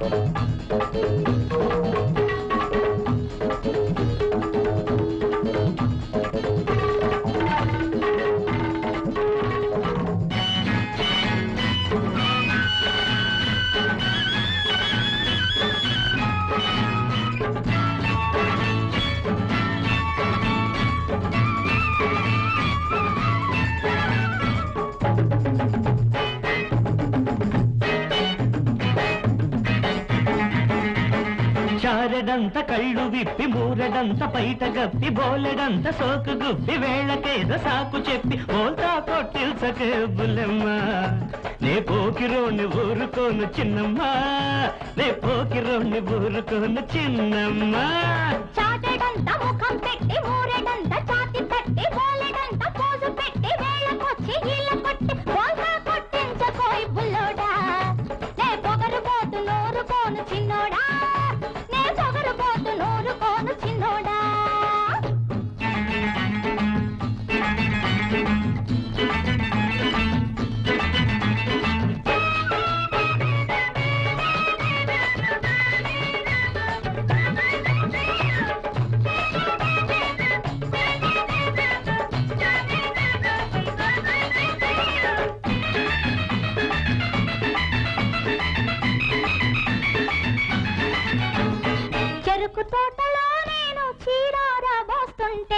చారెడంత కళ్ళు విప్పి మూరెడంత పైట గప్పి బోలెడంత సోకు గుప్పి వేళకేద సాకు చెప్పి ఓల్తా కొట్టిల్సకే బుల్లెమ్మ నే పోకిరోని ఊరుకోను చిన్నమ్మ నే పోకిరోని ఊరుకోను చిన్నమ్మ చాటెడంత ముఖం పెట్టి మూరెడంత ఛాతి తట్టి బోలెడంత పోజు పెట్టి వేళకొచ్చి ఈల కొట్టి బోల్తా కొట్టించకోయ్ బుల్లోడా నే పొగరు పోతు నోరుకోను చిన్నోడా నే పొగరు పోతు నోరుకోను చిన్నోడా చెరుకు తోటలో నేను చీరారా పోస్తుంటే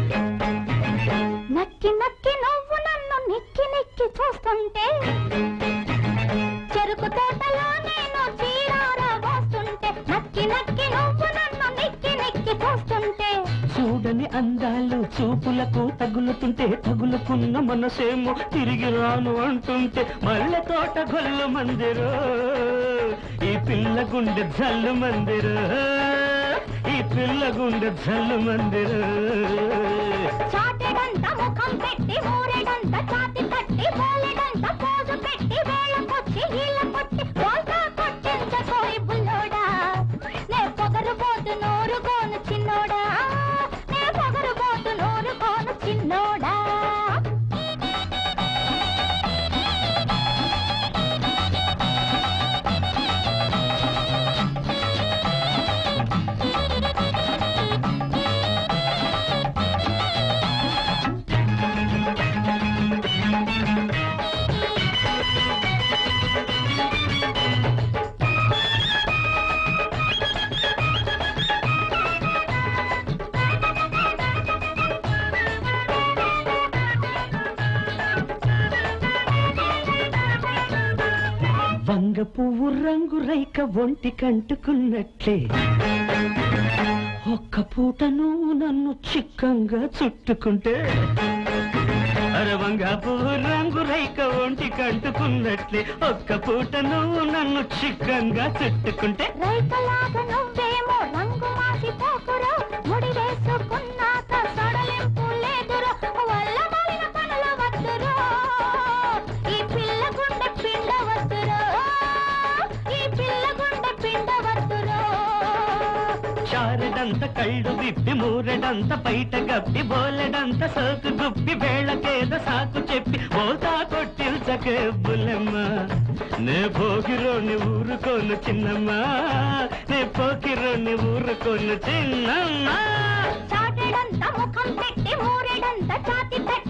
నక్కి నక్కి నువ్వు నన్ను నిక్కి నిక్కి చూస్తుంటే చెరుకు తోటలో నేను చీరారా పోస్తుంటే నక్కి నక్కి నువ్వు నన్ను నిక్కి నిక్కి చూస్తుంటే చూడని అందాలు చూపులకు తగులుతుంటే తగులుకున్న మనసేమో తిరిగి రాను అంటుంటే మల్లె తోట గొల్లు మందిరు ఈ పిల్ల గుండె జల్లు మందిరు ఈ పిల్ల గుండె జల్లు మందిరు చాటెడంత ముఖం పెట్టి మూరెడంత ఛాతి తట్టి బోలెడంత పోజు పెట్టి వేళకొచ్చి ఈల కొట్టి బోల్తా కొట్టించకోయ్ బుల్లోడా నే పొగరు పోతు నోరుకోను చిన్నోడా నే పొగరు పోతు నోరుకోను చిన్నోడా వంగ పువ్వు రంగు రైక ఒంటి కంటుకున్నట్లే ఒక్క పూట నువ్వు నన్ను చిక్కంగా చుట్టుకుంటే అరే వంగ పువ్వు రంగు రైక ఒంటి కంటుకున్నట్లే ఒక్క పూట నువ్వు నన్ను చిక్కంగా చుట్టుకుంటే రైతలాగా నువ్వేమో రంగు మాసి పోకురా ముడి వేసుకున్నాక సడలింపు లేదురా వల్ల మారిన పనుల వద్దురా ఈ పిల్ల గుండె పిండ వద్దురా ఈ పిల్ల గుండె పిండ వద్దురా చారెడంత కళ్ళు విప్పి మూరెడంత పైట గప్పి బోలెడంత సోకు గుప్పి వేళకేద సాకు చెప్పి బోతా కొట్టిల్చకే బుల్లెమ్మ నే పోకిరోని ఊరుకోను చిన్నమ్మ నే పోకిరోని ఊరుకోను చిన్నమ్మ చాటెడంత ముఖం పెట్టి మూరెడంత ఛాతి తట్టి